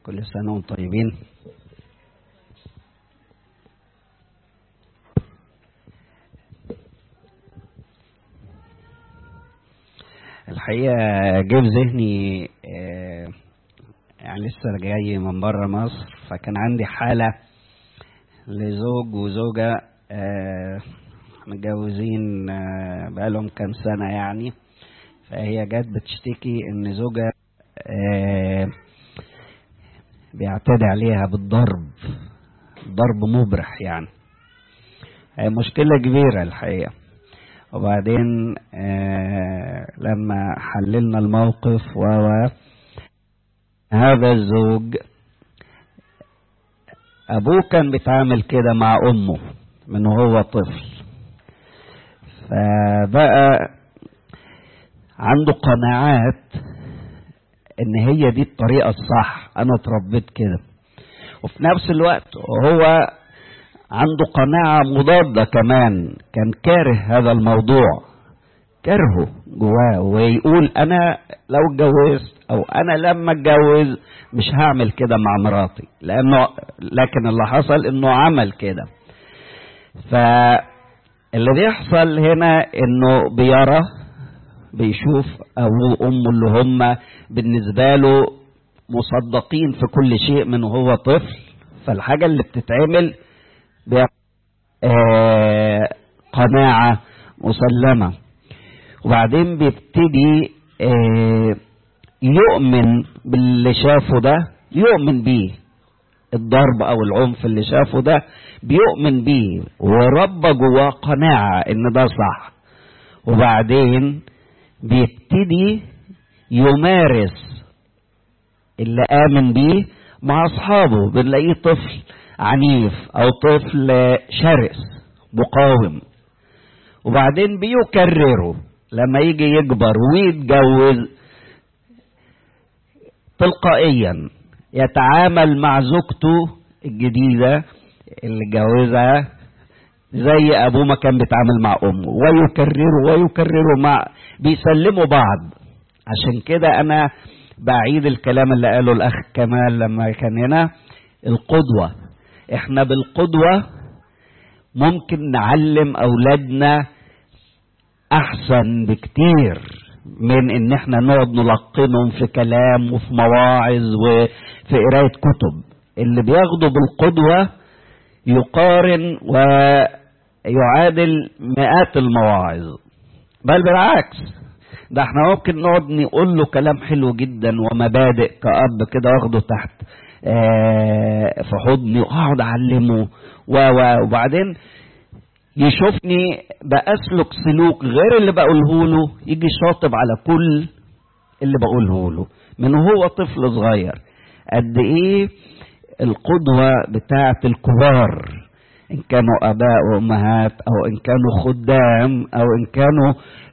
كل سنة وانتم طيبين الحقيقة جه في ذهني آه، يعني لسه جاي من بره مصر فكان عندي حالة لزوج وزوجة آه، متجوزين آه، بقالهم كام سنة يعني فهي جت بتشتكي ان زوجها آه، بيعتدي عليها بالضرب ضرب مبرح يعني هي مشكلة كبيرة الحقيقة وبعدين آه لما حللنا الموقف و هذا الزوج أبوه كان بيتعامل كده مع أمه من هو طفل فبقى عنده قناعات ان هي دي الطريقة الصح انا اتربيت كده وفي نفس الوقت هو عنده قناعة مضادة كمان كان كاره هذا الموضوع كرهه جواه ويقول انا لو اتجوزت او انا لما اتجوز مش هعمل كده مع مراتي لانه لكن اللي حصل انه عمل كده فاللي بيحصل هنا انه بيرى بيشوف ابوه وامه اللي هم بالنسبه له مصدقين في كل شيء من وهو طفل فالحاجه اللي بتتعمل آه قناعه مسلمه وبعدين بيبتدي آه يؤمن باللي شافه ده يؤمن بيه الضرب او العنف اللي شافه ده بيؤمن بيه وربى جواه قناعه ان ده صح وبعدين بيبتدي يمارس اللي آمن بيه مع أصحابه بنلاقيه طفل عنيف أو طفل شرس مقاوم وبعدين بيكرره لما يجي يكبر ويتجوز تلقائيا يتعامل مع زوجته الجديدة اللي اتجوزها زي ابوه ما كان بيتعامل مع امه ويكرروا ويكرروا مع بيسلموا بعض عشان كده انا بعيد الكلام اللي قاله الاخ كمال لما كان هنا القدوه احنا بالقدوه ممكن نعلم اولادنا احسن بكتير من ان احنا نقعد نلقنهم في كلام وفي مواعظ وفي قرايه كتب اللي بياخدوا بالقدوه يقارن ويعادل مئات المواعظ بل بالعكس ده احنا ممكن نقعد نقول له كلام حلو جدا ومبادئ كأب كده واخده تحت اه في حضني واقعد اعلمه وبعدين يشوفني بأسلك سلوك غير اللي بقوله له يجي شاطب على كل اللي بقوله له من هو طفل صغير قد ايه القدوة بتاعة الكبار إن كانوا آباء وأمهات أو إن كانوا خدام أو إن كانوا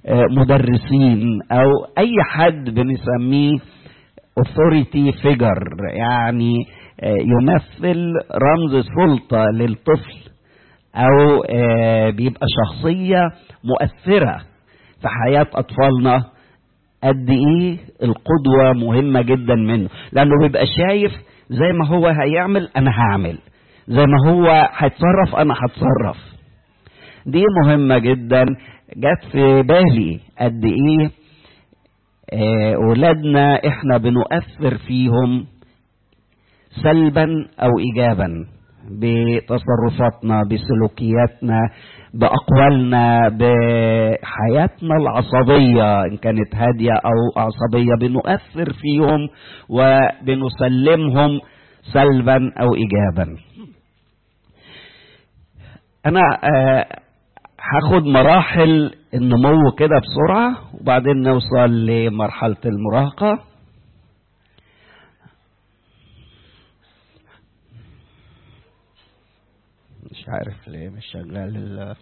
مدرسين أو أي حد بنسميه authority figure يعني يمثل رمز سلطة للطفل أو بيبقى شخصية مؤثرة في حياة أطفالنا قد إيه القدوة مهمة جدا منه لأنه بيبقى شايف زي ما هو هيعمل انا هعمل زي ما هو هيتصرف انا هتصرف دي مهمة جدا جت في بالي قد ايه آه ولادنا احنا بنؤثر فيهم سلبا او ايجابا بتصرفاتنا بسلوكياتنا باقوالنا بحياتنا العصبيه ان كانت هاديه او عصبيه بنؤثر فيهم وبنسلمهم سلبا او ايجابا انا هاخد مراحل النمو كده بسرعه وبعدين نوصل لمرحله المراهقه مش عارف ليه مش شغال ال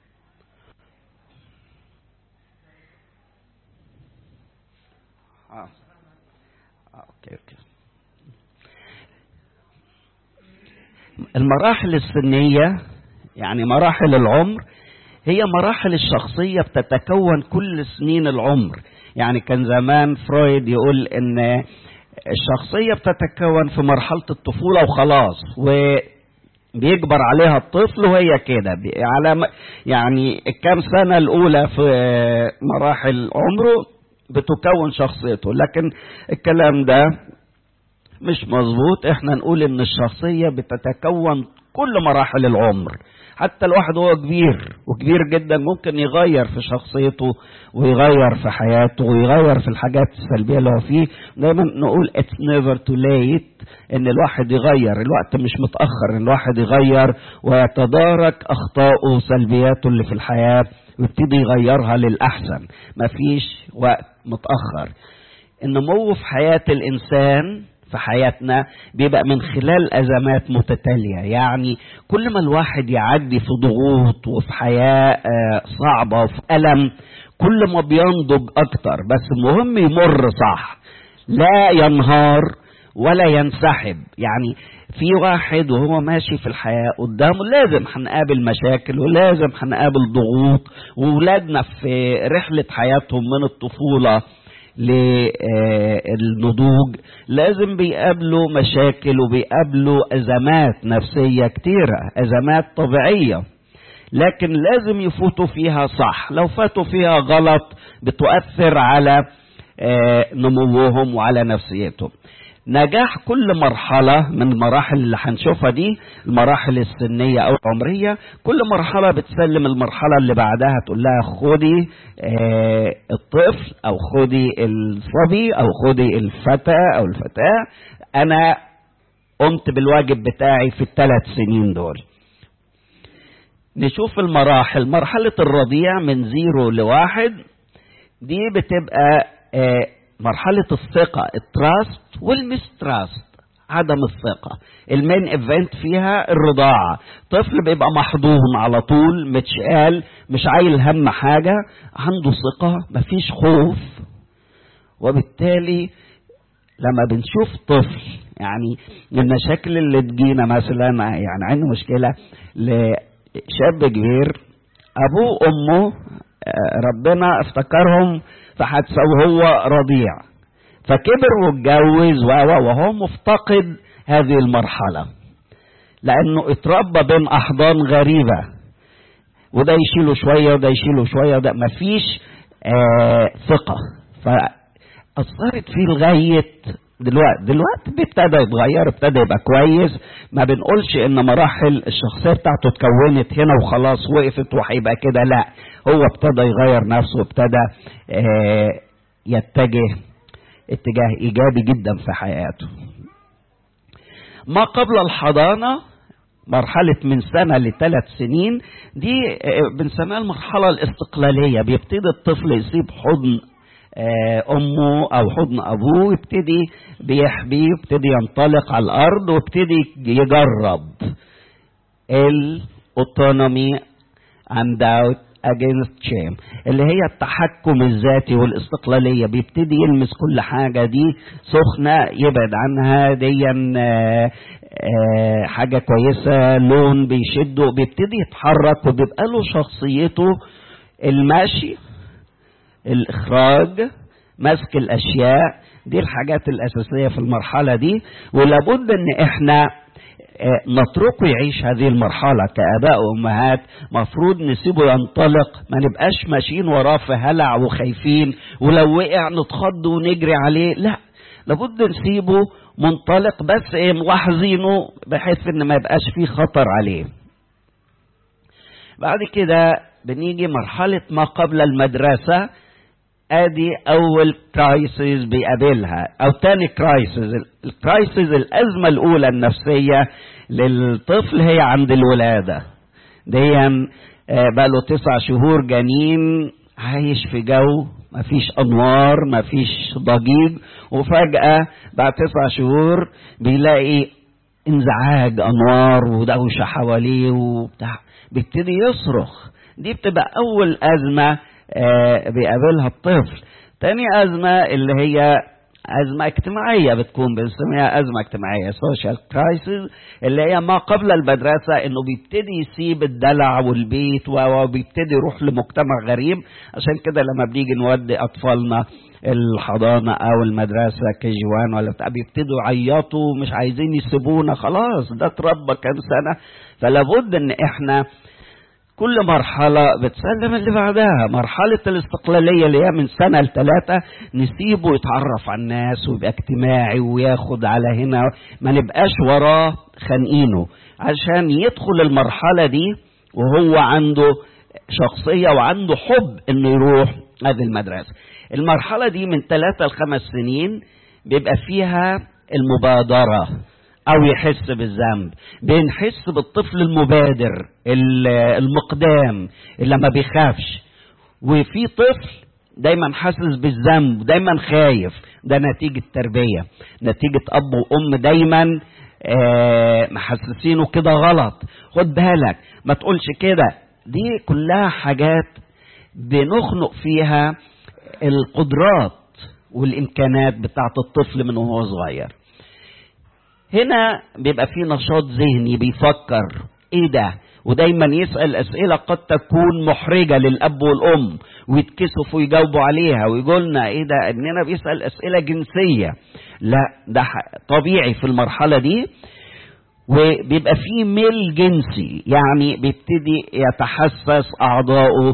آه. آه. اوكي اوكي المراحل السنية يعني مراحل العمر هي مراحل الشخصية بتتكون كل سنين العمر يعني كان زمان فرويد يقول ان الشخصية بتتكون في مرحلة الطفولة وخلاص وبيكبر عليها الطفل وهي كده على يعني الكام سنة الأولى في مراحل عمره بتكون شخصيته لكن الكلام ده مش مظبوط احنا نقول ان الشخصية بتتكون كل مراحل العمر حتى الواحد وهو كبير وكبير جدا ممكن يغير في شخصيته ويغير في حياته ويغير في الحاجات السلبية اللي هو فيه دايما نقول it's never too late ان الواحد يغير الوقت مش متأخر ان الواحد يغير ويتدارك اخطائه وسلبياته اللي في الحياة ويبتدي يغيرها للأحسن مفيش وقت متأخر النمو في حياة الإنسان في حياتنا بيبقى من خلال أزمات متتالية يعني كل ما الواحد يعدي في ضغوط وفي حياة صعبة وفي ألم كل ما بينضج أكتر بس المهم يمر صح لا ينهار ولا ينسحب يعني في واحد وهو ماشي في الحياة قدامه لازم هنقابل مشاكل ولازم هنقابل ضغوط وولادنا في رحلة حياتهم من الطفولة للنضوج لازم بيقابلوا مشاكل وبيقابلوا أزمات نفسية كتيرة أزمات طبيعية لكن لازم يفوتوا فيها صح لو فاتوا فيها غلط بتؤثر على نموهم وعلى نفسيتهم نجاح كل مرحلة من المراحل اللي هنشوفها دي المراحل السنية أو العمرية كل مرحلة بتسلم المرحلة اللي بعدها تقول لها خدي آه الطفل أو خدي الصبي أو خدي الفتى أو الفتاة أنا قمت بالواجب بتاعي في الثلاث سنين دول نشوف المراحل مرحلة الرضيع من زيرو لواحد دي بتبقى آه مرحلة الثقة التراست والمستراست عدم الثقة المين ايفنت فيها الرضاعة طفل بيبقى محضون على طول متشقال مش عايل هم حاجة عنده ثقة مفيش خوف وبالتالي لما بنشوف طفل يعني المشاكل اللي تجينا مثلا يعني عنده مشكلة لشاب كبير ابوه وامه ربنا افتكرهم فحادثة وهو رضيع فكبر واتجوز وهو مفتقد هذه المرحلة لأنه اتربى بين أحضان غريبة وده يشيله شوية وده يشيله شوية وده مفيش آه ثقة فأثرت فيه لغاية دلوقتي دلوقتي ابتدى يتغير ابتدى يبقى كويس ما بنقولش ان مراحل الشخصيه بتاعته اتكونت هنا وخلاص وقفت وهيبقى كده لا هو ابتدى يغير نفسه ابتدى اه يتجه اتجاه ايجابي جدا في حياته ما قبل الحضانه مرحلة من سنة لثلاث سنين دي بنسميها المرحلة الاستقلالية بيبتدي الطفل يسيب حضن امه او حضن ابوه يبتدي بيحبي يبتدي ينطلق على الارض ويبتدي يجرب الاوتونومي and out against shame اللي هي التحكم الذاتي والاستقلاليه بيبتدي يلمس كل حاجه دي سخنه يبعد عنها دي حاجه كويسه لون بيشده بيبتدي يتحرك وبيبقى له شخصيته الماشي الإخراج مسك الأشياء دي الحاجات الأساسية في المرحلة دي ولابد أن إحنا نتركه يعيش هذه المرحلة كآباء وأمهات مفروض نسيبه ينطلق ما نبقاش ماشيين وراه في هلع وخايفين ولو وقع نتخض ونجري عليه لا لابد نسيبه منطلق بس ايه ملاحظينه بحيث ان ما يبقاش فيه خطر عليه بعد كده بنيجي مرحلة ما قبل المدرسة ادي اول كرايسيس بيقابلها او تاني كرايسيس الكرايسيس الازمة الاولى النفسية للطفل هي عند الولادة دي بقى له تسع شهور جنين عايش في جو مفيش انوار مفيش ضجيج وفجأة بعد تسع شهور بيلاقي انزعاج انوار ودوشة حواليه وبتاع بيبتدي يصرخ دي بتبقى اول ازمة آه بيقابلها الطفل تاني ازمة اللي هي أزمة اجتماعية بتكون بنسميها أزمة اجتماعية سوشيال كرايسيس اللي هي ما قبل المدرسة إنه بيبتدي يسيب الدلع والبيت وبيبتدي يروح لمجتمع غريب عشان كده لما بنيجي نودي أطفالنا الحضانة أو المدرسة كي جي وان ولا بتاع بيبتدوا يعيطوا مش عايزين يسيبونا خلاص ده اتربى كام سنة فلابد إن إحنا كل مرحلة بتسلم اللي بعدها مرحلة الاستقلالية اللي هي من سنة لثلاثة نسيبه يتعرف على الناس ويبقى اجتماعي وياخد على هنا ما نبقاش وراه خانقينه عشان يدخل المرحلة دي وهو عنده شخصية وعنده حب انه يروح هذه المدرسة المرحلة دي من ثلاثة لخمس سنين بيبقى فيها المبادرة او يحس بالذنب بنحس بالطفل المبادر المقدام اللي ما بيخافش وفي طفل دايما حاسس بالذنب دايما خايف ده نتيجة تربية نتيجة اب وام دايما آه محسسينه كده غلط خد بالك ما تقولش كده دي كلها حاجات بنخنق فيها القدرات والامكانات بتاعت الطفل من وهو صغير هنا بيبقى في نشاط ذهني بيفكر ايه ده ودايما يسأل أسئلة قد تكون محرجة للأب والأم ويتكسفوا ويجاوبوا عليها ويقولنا إيه ده إننا بيسأل أسئلة جنسية لا ده طبيعي في المرحلة دي وبيبقى فيه ميل جنسي يعني بيبتدي يتحسس أعضائه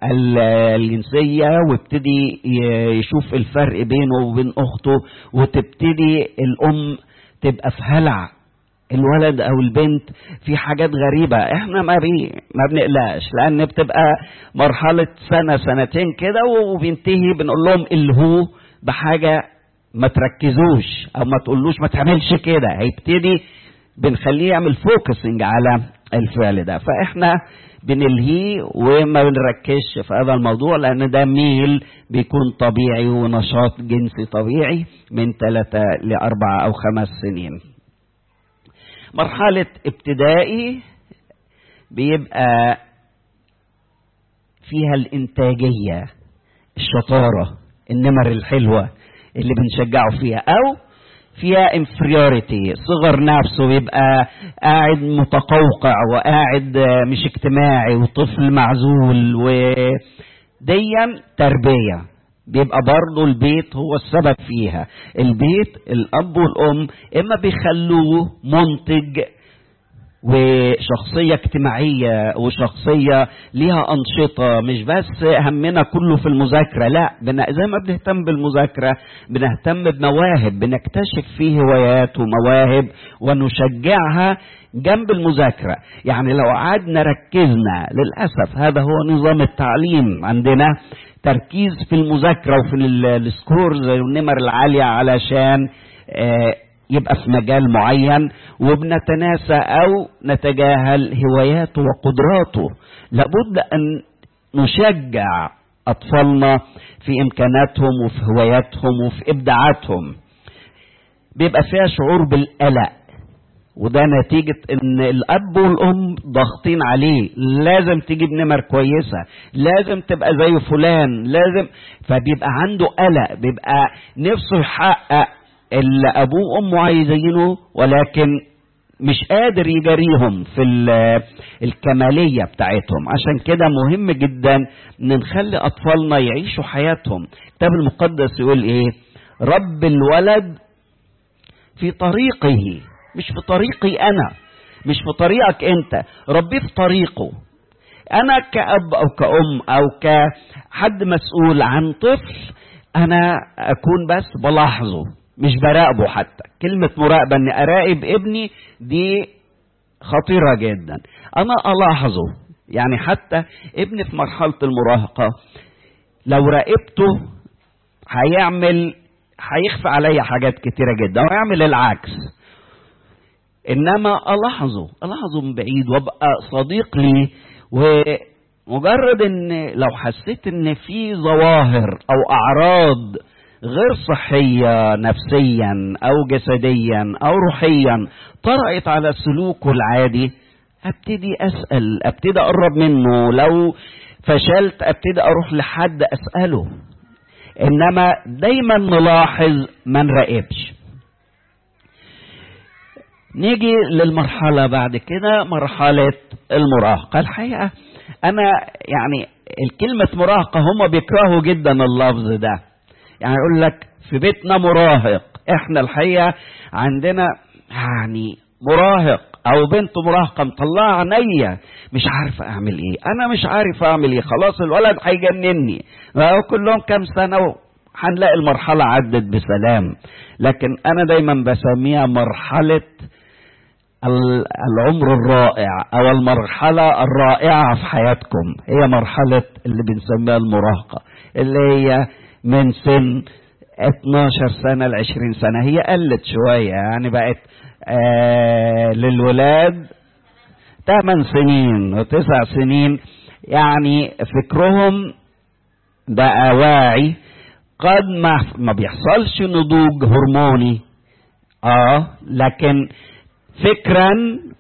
الجنسية ويبتدي يشوف الفرق بينه وبين أخته وتبتدي الأم تبقى في هلع الولد او البنت في حاجات غريبة احنا ما بي ما بنقلقش لان بتبقى مرحلة سنة سنتين كده وبينتهي بنقول لهم الهو بحاجة ما تركزوش او ما تقولوش ما تعملش كده هيبتدي بنخليه يعمل فوكسنج على الفعل ده فاحنا بنلهيه وما بنركزش في هذا الموضوع لان ده ميل بيكون طبيعي ونشاط جنسي طبيعي من ثلاثة لأربعة أو خمس سنين مرحلة ابتدائي بيبقى فيها الإنتاجية الشطارة النمر الحلوة اللي بنشجعه فيها أو فيها inferiority صغر نفسه بيبقى قاعد متقوقع وقاعد مش اجتماعي وطفل معزول وديا تربية بيبقى برضه البيت هو السبب فيها البيت الأب والأم إما بيخلوه منتج وشخصية اجتماعية وشخصية ليها أنشطة مش بس همنا كله في المذاكرة لا زي ما بنهتم بالمذاكرة بنهتم بمواهب بنكتشف فيه هوايات ومواهب ونشجعها جنب المذاكرة يعني لو قعدنا ركزنا للأسف هذا هو نظام التعليم عندنا تركيز في المذاكرة وفي السكورز والنمر العالية علشان آه يبقى في مجال معين وبنتناسى او نتجاهل هواياته وقدراته لابد ان نشجع اطفالنا في امكاناتهم وفي هواياتهم وفي ابداعاتهم بيبقى فيها شعور بالقلق وده نتيجة ان الاب والام ضاغطين عليه لازم تجيب نمر كويسة لازم تبقى زي فلان لازم فبيبقى عنده قلق بيبقى نفسه يحقق اللي ابوه وامه عايزينه ولكن مش قادر يجاريهم في الكمالية بتاعتهم عشان كده مهم جدا ان نخلي اطفالنا يعيشوا حياتهم الكتاب المقدس يقول ايه رب الولد في طريقه مش في طريقي انا مش في طريقك انت ربيه في طريقه انا كاب او كأم او كحد مسؤول عن طفل انا اكون بس بلاحظه مش براقبه حتى كلمة مراقبة ان اراقب ابني دي خطيرة جدا انا الاحظه يعني حتى ابني في مرحلة المراهقة لو راقبته هيعمل هيخفى عليا حاجات كتيرة جدا ويعمل العكس انما الاحظه الاحظه من بعيد وابقى صديق لي ومجرد ان لو حسيت ان في ظواهر او اعراض غير صحية نفسيا أو جسديا أو روحيا طرأت على سلوكه العادي أبتدي أسأل أبتدي أقرب منه لو فشلت أبتدي أروح لحد أسأله انما دايما نلاحظ ما نراقبش نيجي للمرحلة بعد كده مرحلة المراهقة الحقيقة أنا يعني الكلمة مراهقة هم بيكرهوا جدا اللفظ ده يعني يقول لك في بيتنا مراهق احنا الحقيقة عندنا يعني مراهق او بنت مراهقة مطلعة عينيا مش عارف اعمل ايه انا مش عارف اعمل ايه خلاص الولد هيجنني كلهم كام سنة هنلاقي المرحلة عدت بسلام لكن انا دايما بسميها مرحلة العمر الرائع او المرحلة الرائعة في حياتكم هي مرحلة اللي بنسميها المراهقة اللي هي من سن 12 سنة ل 20 سنة هي قلت شوية يعني بقت آه للولاد 8 سنين وتسع سنين يعني فكرهم بقى واعي قد ما ما بيحصلش نضوج هرموني اه لكن فكرا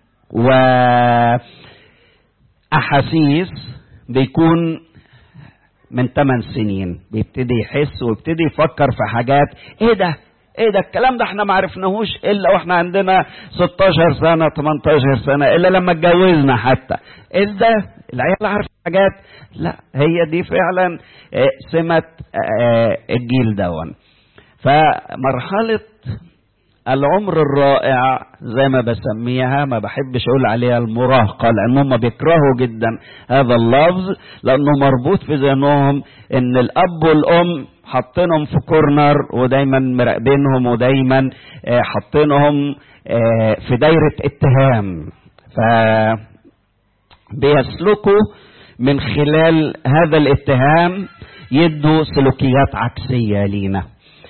واحاسيس بيكون من 8 سنين بيبتدي يحس ويبتدي يفكر في حاجات ايه ده ايه ده الكلام ده احنا ما عرفناهوش الا واحنا عندنا 16 سنه 18 سنه الا لما اتجوزنا حتى ايه ده العيال عارف حاجات لا هي دي فعلا سمه الجيل دون فمرحله العمر الرائع زي ما بسميها ما بحبش اقول عليها المراهقه لان هم بيكرهوا جدا هذا اللفظ لانه مربوط في ذهنهم ان الاب والام حاطينهم في كورنر ودايما مراقبينهم ودايما حاطينهم في دايره اتهام ف بيسلكوا من خلال هذا الاتهام يدوا سلوكيات عكسيه لينا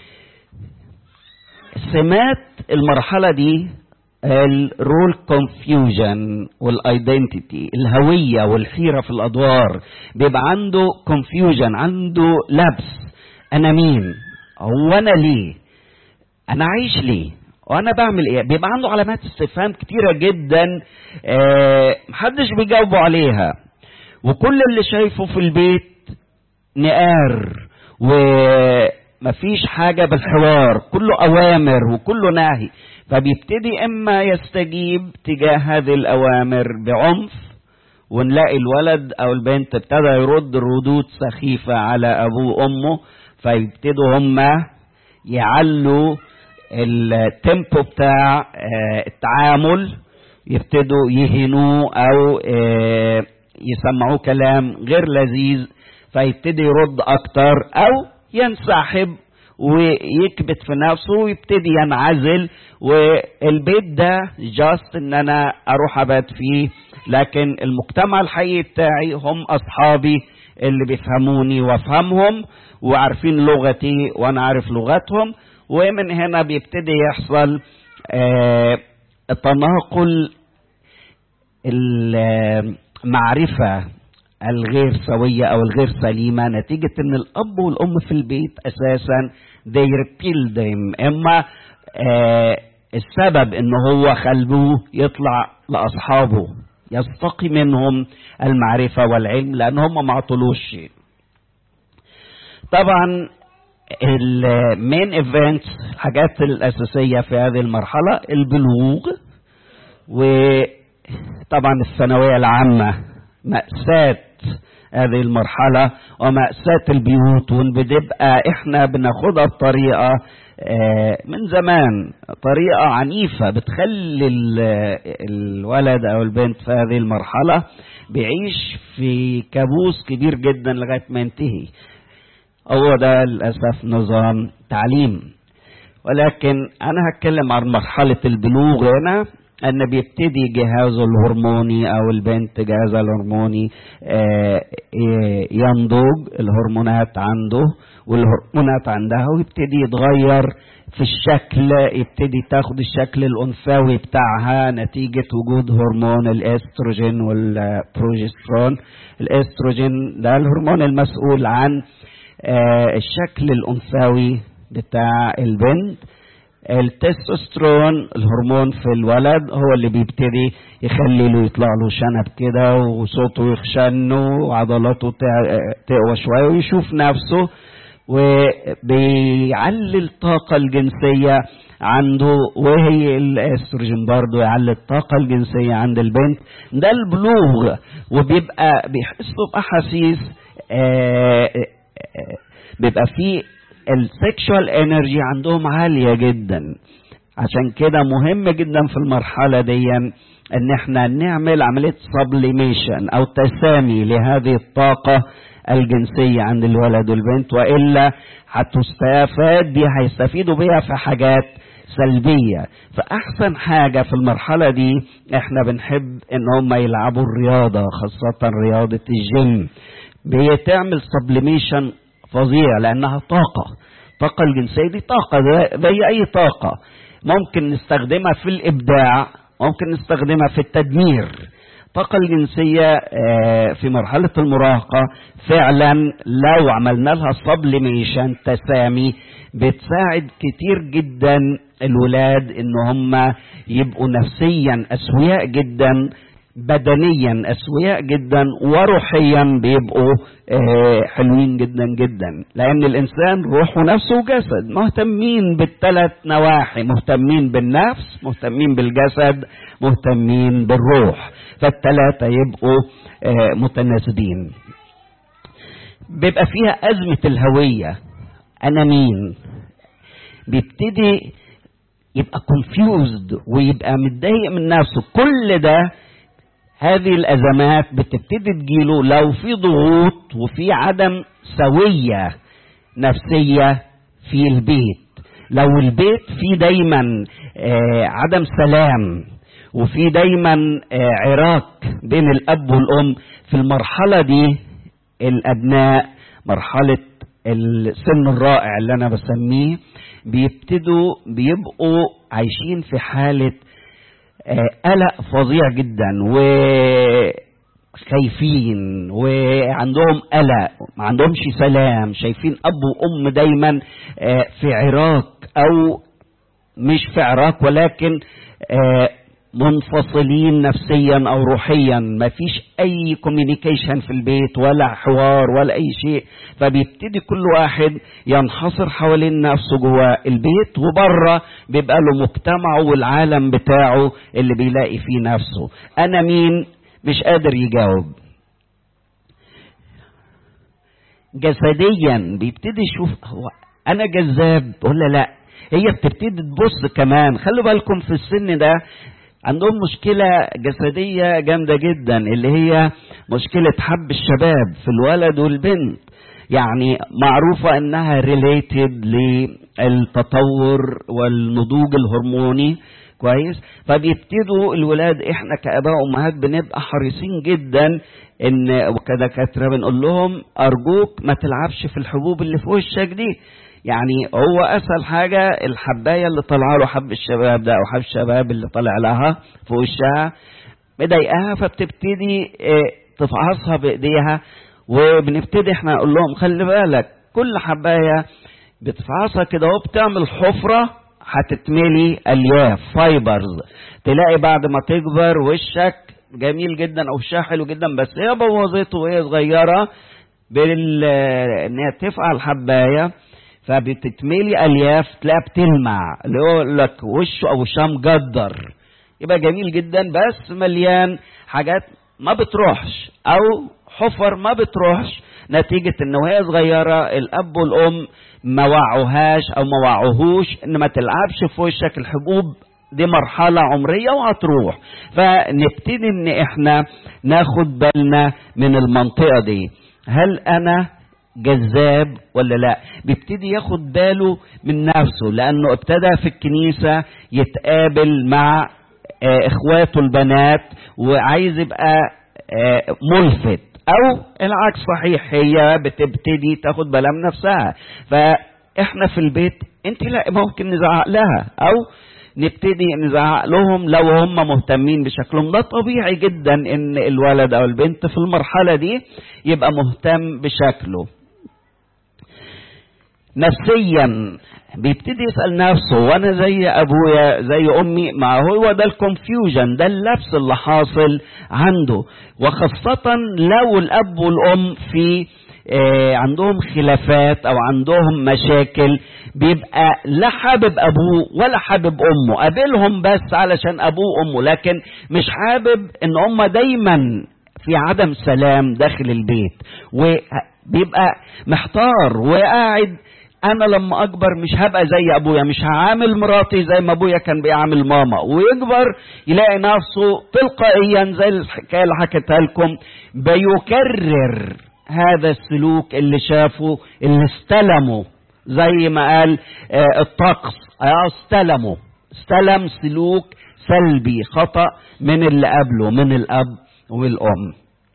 سمات المرحلة دي الرول كونفيوجن والايدنتيتي الهوية والحيرة في الادوار بيبقى عنده كونفيوجن عنده لبس انا مين هو انا ليه انا عايش ليه وانا بعمل ايه بيبقى عنده علامات استفهام كتيرة جدا آه محدش بيجاوبه عليها وكل اللي شايفه في البيت نقار و مفيش حاجة بالحوار كله أوامر وكله نهي فبيبتدي إما يستجيب تجاه هذه الأوامر بعنف ونلاقي الولد أو البنت ابتدى يرد ردود سخيفة على أبوه وأمه فيبتدوا هما يعلوا التيمبو بتاع التعامل يبتدوا يهنوه أو يسمعوه كلام غير لذيذ فيبتدي يرد أكتر أو ينسحب ويكبت في نفسه ويبتدي ينعزل والبيت ده جاست ان انا اروح ابات فيه لكن المجتمع الحقيقي بتاعي هم اصحابي اللي بيفهموني وافهمهم وعارفين لغتي وانا عارف لغتهم ومن هنا بيبتدي يحصل آه التناقل المعرفه الغير سوية أو الغير سليمة نتيجة أن الأب والأم في البيت أساسا they repeal them إما آه السبب أن هو خلوه يطلع لأصحابه يستقي منهم المعرفة والعلم لأن هم ما عطلوش شيء طبعا المين ايفنتس الحاجات الأساسية في هذه المرحلة البلوغ وطبعا الثانوية العامة مأساة هذه المرحلة ومأساة البيوت وبنبقى احنا بناخدها بطريقة من زمان طريقة عنيفة بتخلي الولد أو البنت في هذه المرحلة بيعيش في كابوس كبير جدا لغاية ما ينتهي هو ده للأسف نظام تعليم ولكن أنا هتكلم عن مرحلة البلوغ هنا ان بيبتدي جهازه الهرموني او البنت جهازها الهرموني ينضج الهرمونات عنده والهرمونات عندها ويبتدي يتغير في الشكل يبتدي تاخد الشكل الانثوي بتاعها نتيجة وجود هرمون الاستروجين والبروجسترون الاستروجين ده الهرمون المسؤول عن الشكل الانثوي بتاع البنت التستوستيرون الهرمون في الولد هو اللي بيبتدي يخلي له يطلع له شنب كده وصوته يخشن وعضلاته تقوى شويه ويشوف نفسه وبيعلي الطاقة الجنسية عنده وهي الاستروجين برضه يعلي الطاقة الجنسية عند البنت ده البلوغ وبيبقى بيحسوا بأحاسيس آه، آه، بيبقى فيه السكشوال انرجي عندهم عالية جدا عشان كده مهم جدا في المرحلة دي ان احنا نعمل عملية سبليميشن او تسامي لهذه الطاقة الجنسية عند الولد والبنت وإلا هتستفاد دي هيستفيدوا بيها في حاجات سلبية فأحسن حاجة في المرحلة دي احنا بنحب ان هم يلعبوا الرياضة خاصة رياضة الجيم بتعمل سبليميشن فظيع لأنها طاقة الطاقة الجنسية دي طاقة زي أي طاقة ممكن نستخدمها في الإبداع ممكن نستخدمها في التدمير الطاقة الجنسية في مرحلة المراهقة فعلا لو عملنا لها سبليميشن تسامي بتساعد كتير جدا الولاد ان هم يبقوا نفسيا اسوياء جدا بدنيا اسوياء جدا وروحيا بيبقوا حلوين جدا جدا لان الانسان روح ونفس وجسد مهتمين بالثلاث نواحي مهتمين بالنفس مهتمين بالجسد مهتمين بالروح فالثلاثه يبقوا متناسبين بيبقى فيها ازمه الهويه انا مين بيبتدي يبقى confused ويبقى متضايق من نفسه كل ده هذه الازمات بتبتدي تجيله لو في ضغوط وفي عدم سويه نفسيه في البيت لو البيت فيه دايما آه عدم سلام وفي دايما آه عراك بين الاب والام في المرحله دي الابناء مرحله السن الرائع اللي انا بسميه بيبتدوا بيبقوا عايشين في حاله قلق فظيع جدا وخايفين وعندهم قلق ما عندهمش سلام شايفين اب وام دايما في عراك او مش في عراك ولكن منفصلين نفسيا او روحيا ما فيش اي كوميونيكيشن في البيت ولا حوار ولا اي شيء فبيبتدي كل واحد ينحصر حوالين نفسه جوه البيت وبره بيبقى له مجتمعه والعالم بتاعه اللي بيلاقي فيه نفسه انا مين مش قادر يجاوب جسديا بيبتدي يشوف هو انا جذاب ولا لا هي بتبتدي تبص كمان خلوا بالكم في السن ده عندهم مشكلة جسدية جامدة جدا اللي هي مشكلة حب الشباب في الولد والبنت يعني معروفة انها ريليتد للتطور والنضوج الهرموني كويس فبيبتدوا الولاد احنا كاباء وامهات بنبقى حريصين جدا ان وكدكاتره بنقول لهم ارجوك ما تلعبش في الحبوب اللي في وشك دي يعني هو اسهل حاجه الحبايه اللي طالعه له حب الشباب ده او حب الشباب اللي طالع لها في وشها مضايقاها فبتبتدي تفعصها بايديها وبنبتدي احنا نقول لهم خلي بالك كل حبايه بتفعصها كده اهو بتعمل حفره هتتملي الياف فايبرز تلاقي بعد ما تكبر وشك جميل جدا او وشها حلو جدا بس هي بوظته وهي صغيره بال ان هي تفعل حبايه فبتتملي الياف تلاقيها بتلمع اللي هو لك وشه او وشها مجدر يبقى جميل جدا بس مليان حاجات ما بتروحش او حفر ما بتروحش نتيجة ان وهي صغيرة الاب والام ما وعوهاش او ما وعوهوش ان ما تلعبش في وشك الحبوب دي مرحلة عمرية وهتروح فنبتدي ان احنا ناخد بالنا من المنطقة دي هل انا جذاب ولا لا بيبتدي ياخد باله من نفسه لانه ابتدى في الكنيسة يتقابل مع اه اخواته البنات وعايز يبقى اه ملفت او العكس صحيح هي بتبتدي تاخد بالها من نفسها فاحنا في البيت انت لا ممكن نزعق لها او نبتدي نزعق لهم لو هم مهتمين بشكلهم ده طبيعي جدا ان الولد او البنت في المرحله دي يبقى مهتم بشكله نفسيا بيبتدي يسال نفسه وانا زي ابويا زي امي ما هو ده الكونفيوجن ده اللبس اللي حاصل عنده وخاصه لو الاب والام في آه عندهم خلافات او عندهم مشاكل بيبقى لا حابب ابوه ولا حابب امه قابلهم بس علشان ابوه وامه لكن مش حابب ان هم دايما في عدم سلام داخل البيت وبيبقى محتار وقاعد انا لما اكبر مش هبقى زي ابويا مش هعامل مراتي زي ما ابويا كان بيعامل ماما ويكبر يلاقي نفسه تلقائيا زي الحكايه اللي حكيتها لكم بيكرر هذا السلوك اللي شافه اللي استلمه زي ما قال آه الطقس آه استلمه استلم سلوك سلبي خطأ من اللي قبله من الأب والأم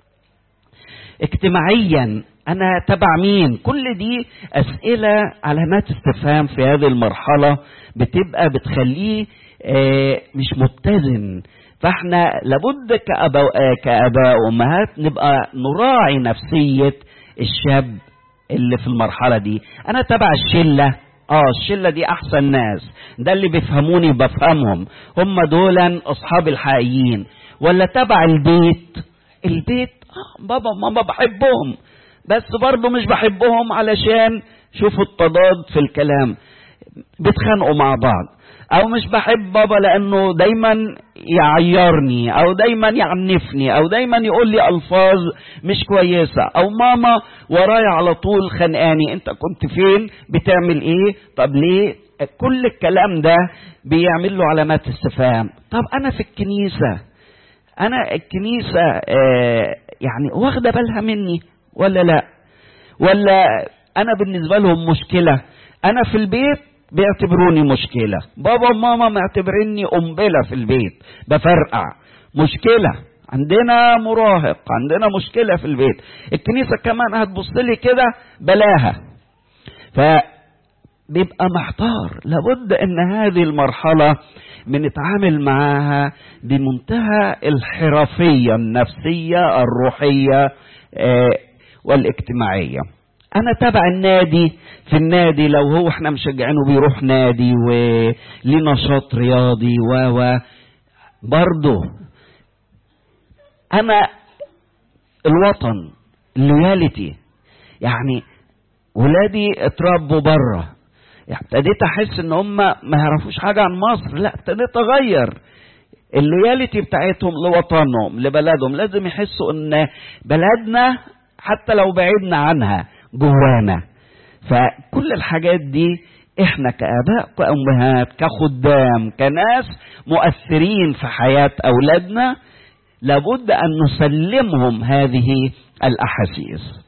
اجتماعيا أنا تبع مين كل دي أسئلة علامات استفهام في هذه المرحلة بتبقى بتخليه آه مش متزن فاحنا لابد كأباء كأباء وأمهات نبقى نراعي نفسية الشاب اللي في المرحلة دي أنا تبع الشلة اه الشله دي احسن ناس ده اللي بيفهموني بفهمهم هم دول اصحاب الحقيقيين ولا تبع البيت البيت آه بابا ماما بحبهم بس برضه مش بحبهم علشان شوفوا التضاد في الكلام بيتخانقوا مع بعض او مش بحب بابا لانه دايما يعيرني او دايما يعنفني او دايما يقول لي الفاظ مش كويسه او ماما ورايا على طول خانقاني انت كنت فين بتعمل ايه طب ليه كل الكلام ده بيعمل له علامات استفهام طب انا في الكنيسه انا الكنيسه آه يعني واخده بالها مني ولا لا ولا انا بالنسبه لهم مشكله انا في البيت بيعتبروني مشكلة بابا وماما معتبريني قنبلة في البيت بفرقع مشكلة عندنا مراهق عندنا مشكلة في البيت الكنيسة كمان هتبص لي كده بلاها فبيبقى محتار لابد ان هذه المرحلة بنتعامل معاها بمنتهى الحرفية النفسية الروحية والاجتماعية انا تبع النادي في النادي لو هو احنا مشجعينه بيروح نادي وليه نشاط رياضي و و برضه انا الوطن اللويالتي يعني ولادي اتربوا بره يعني ابتديت احس ان هم ما يعرفوش حاجه عن مصر لا ابتديت اغير اللويالتي بتاعتهم لوطنهم لبلدهم لازم يحسوا ان بلدنا حتى لو بعدنا عنها جوانا فكل الحاجات دي احنا كاباء كامهات كخدام كناس مؤثرين في حياه اولادنا لابد ان نسلمهم هذه الاحاسيس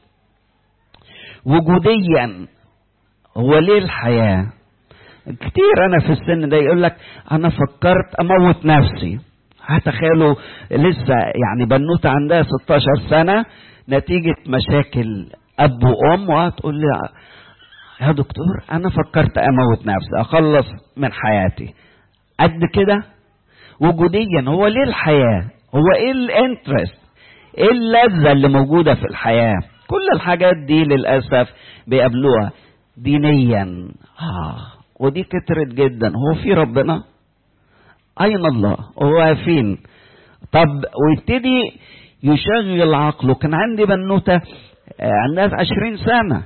وجوديا هو ليه الحياه كتير انا في السن ده يقول لك انا فكرت اموت نفسي هتخيلوا لسه يعني بنوته عندها 16 سنه نتيجه مشاكل اب وام وهتقول لي يا دكتور انا فكرت اموت نفسي اخلص من حياتي قد كده وجوديا هو ليه الحياه هو ايه الانترست ايه اللذه اللي موجوده في الحياه كل الحاجات دي للاسف بيقابلوها دينيا آه ودي كترت جدا هو في ربنا اين الله هو فين طب ويبتدي يشغل عقله كان عندي بنوته عندها عشرين سنة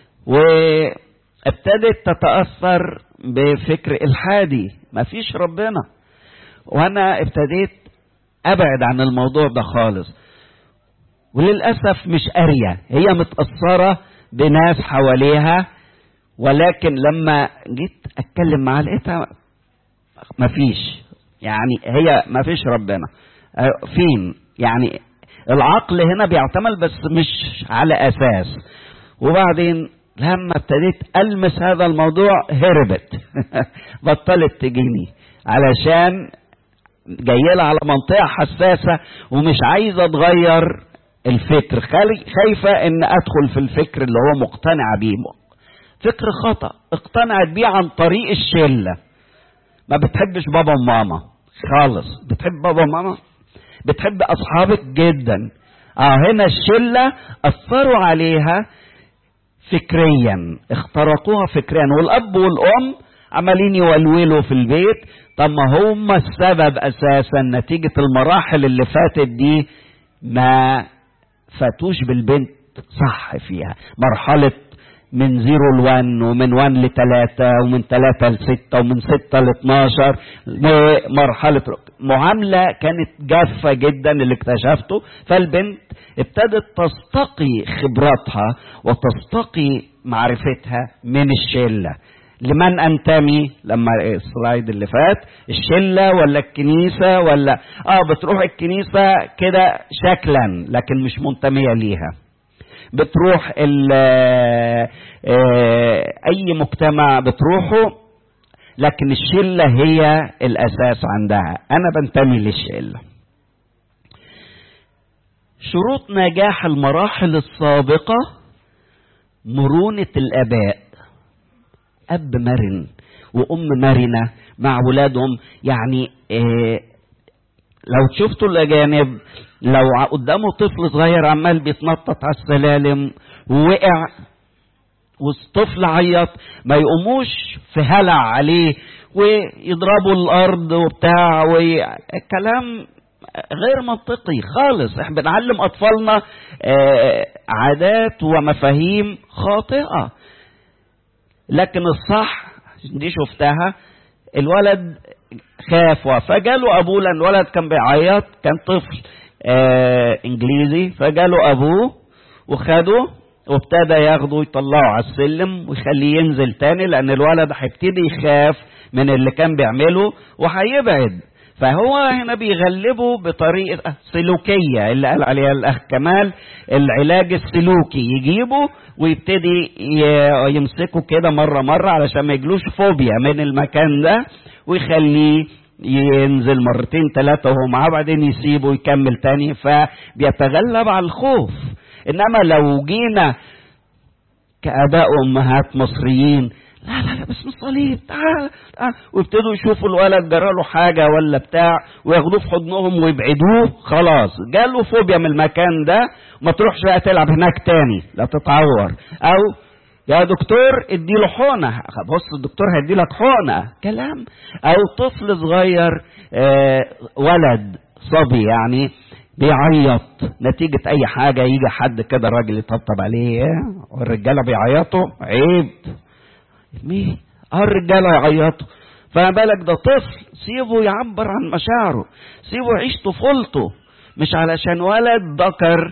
وابتدت تتأثر بفكر إلحادي مفيش ربنا وأنا ابتديت أبعد عن الموضوع ده خالص وللأسف مش قارية هي متأثرة بناس حواليها ولكن لما جيت أتكلم معاها لقيتها مفيش يعني هي مفيش ربنا فين يعني العقل هنا بيعتمل بس مش على اساس وبعدين لما ابتديت المس هذا الموضوع هربت بطلت تجيني علشان جايه لها على منطقه حساسه ومش عايزه تغير الفكر خايفه ان ادخل في الفكر اللي هو مقتنع بيه فكر خطا اقتنعت بيه عن طريق الشله ما بتحبش بابا وماما خالص بتحب بابا وماما بتحب اصحابك جدا اه هنا الشله اثروا عليها فكريا اخترقوها فكريا والاب والام عمالين يولولوا في البيت طب ما هم السبب اساسا نتيجه المراحل اللي فاتت دي ما فاتوش بالبنت صح فيها مرحلة من زيرو لوان ومن وان لتلاتة ومن تلاتة لستة ومن ستة لاتناشر مرحلة معاملة كانت جافة جدا اللي اكتشفته فالبنت ابتدت تستقي خبراتها وتستقي معرفتها من الشلة لمن انتمي لما السلايد اللي فات الشله ولا الكنيسه ولا اه بتروح الكنيسه كده شكلا لكن مش منتميه ليها بتروح ال اي مجتمع بتروحه لكن الشله هي الاساس عندها انا بنتمي للشله شروط نجاح المراحل السابقه مرونه الاباء اب مرن وام مرنه مع ولادهم يعني إيه لو شفتوا الاجانب لو قدامه طفل صغير عمال بيتنطط على السلالم ووقع والطفل عيط ما يقوموش في هلع عليه ويضربوا الارض وبتاع وكلام غير منطقي خالص احنا بنعلم اطفالنا عادات ومفاهيم خاطئه لكن الصح دي شفتها الولد خاف فجاله ابوه لان الولد كان بيعيط كان طفل آه انجليزي فجاله ابوه وخده وابتدى ياخده ويطلعه على السلم ويخليه ينزل تاني لان الولد هيبتدي يخاف من اللي كان بيعمله وهيبعد فهو هنا بيغلبه بطريقة سلوكية اللي قال عليها الأخ كمال العلاج السلوكي يجيبه ويبتدي يمسكه كده مرة مرة علشان ما يجلوش فوبيا من المكان ده ويخليه ينزل مرتين ثلاثة وهو معاه بعدين يسيبه ويكمل تاني فبيتغلب على الخوف إنما لو جينا كآباء وأمهات مصريين لا لا لا باسم الصليب تعال, تعال ويبتدوا يشوفوا الولد جرى له حاجه ولا بتاع وياخدوه في حضنهم ويبعدوه خلاص جاله فوبيا من المكان ده ما تروحش بقى تلعب هناك تاني لا تتعور او يا دكتور اديله حقنه بص الدكتور هيدي لك حقنه كلام او طفل صغير آه ولد صبي يعني بيعيط نتيجة أي حاجة يجي حد كده راجل يطبطب عليه والرجالة بيعيطوا عيب مين؟ اه الرجاله يعيطوا فما بالك ده طفل سيبه يعبر عن مشاعره سيبه يعيش طفولته مش علشان ولد ذكر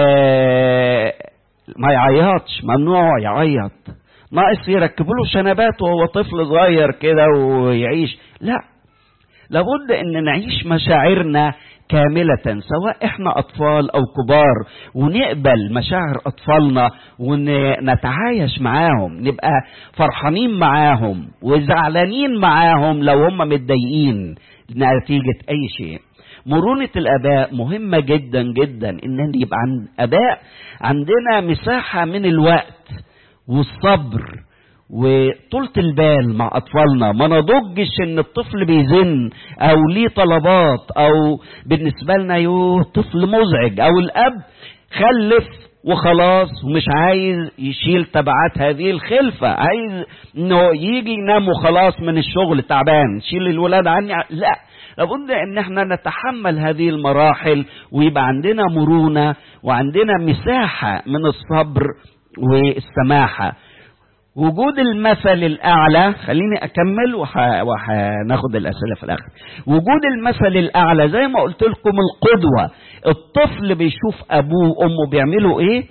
آه ما يعيطش ممنوع يعيط ناقص يركبوا له شنبات وهو طفل صغير كده ويعيش لا لابد ان نعيش مشاعرنا كاملة سواء احنا اطفال او كبار ونقبل مشاعر اطفالنا ونتعايش معاهم نبقى فرحانين معاهم وزعلانين معاهم لو هم متضايقين نتيجة اي شيء مرونة الاباء مهمة جدا جدا ان يبقى عند اباء عندنا مساحة من الوقت والصبر وطولة البال مع أطفالنا ما نضجش إن الطفل بيزن أو ليه طلبات أو بالنسبة لنا يوه طفل مزعج أو الأب خلف وخلاص ومش عايز يشيل تبعات هذه الخلفة عايز إنه يجي ينام وخلاص من الشغل تعبان شيل الولاد عني لا لابد ان احنا نتحمل هذه المراحل ويبقى عندنا مرونة وعندنا مساحة من الصبر والسماحة وجود المثل الأعلى خليني أكمل وهناخد الأسئلة في الآخر وجود المثل الأعلى زي ما قلت لكم القدوة الطفل بيشوف أبوه وأمه بيعملوا إيه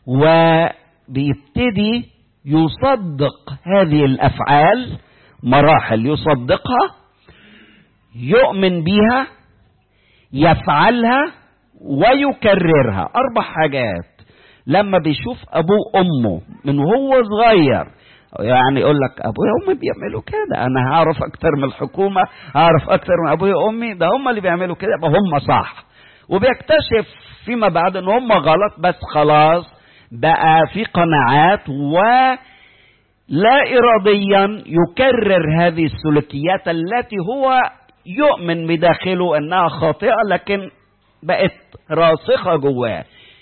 وبيبتدي يصدق هذه الأفعال مراحل يصدقها يؤمن بيها يفعلها ويكررها أربع حاجات لما بيشوف ابوه وامه من وهو صغير يعني يقول لك ابويا وامي بيعملوا كده انا هعرف اكتر من الحكومه هعرف اكتر من ابويا وامي ده هم اللي بيعملوا كده يبقى هم صح وبيكتشف فيما بعد ان هم غلط بس خلاص بقى في قناعات و لا اراديا يكرر هذه السلوكيات التي هو يؤمن بداخله انها خاطئه لكن بقت راسخه جواه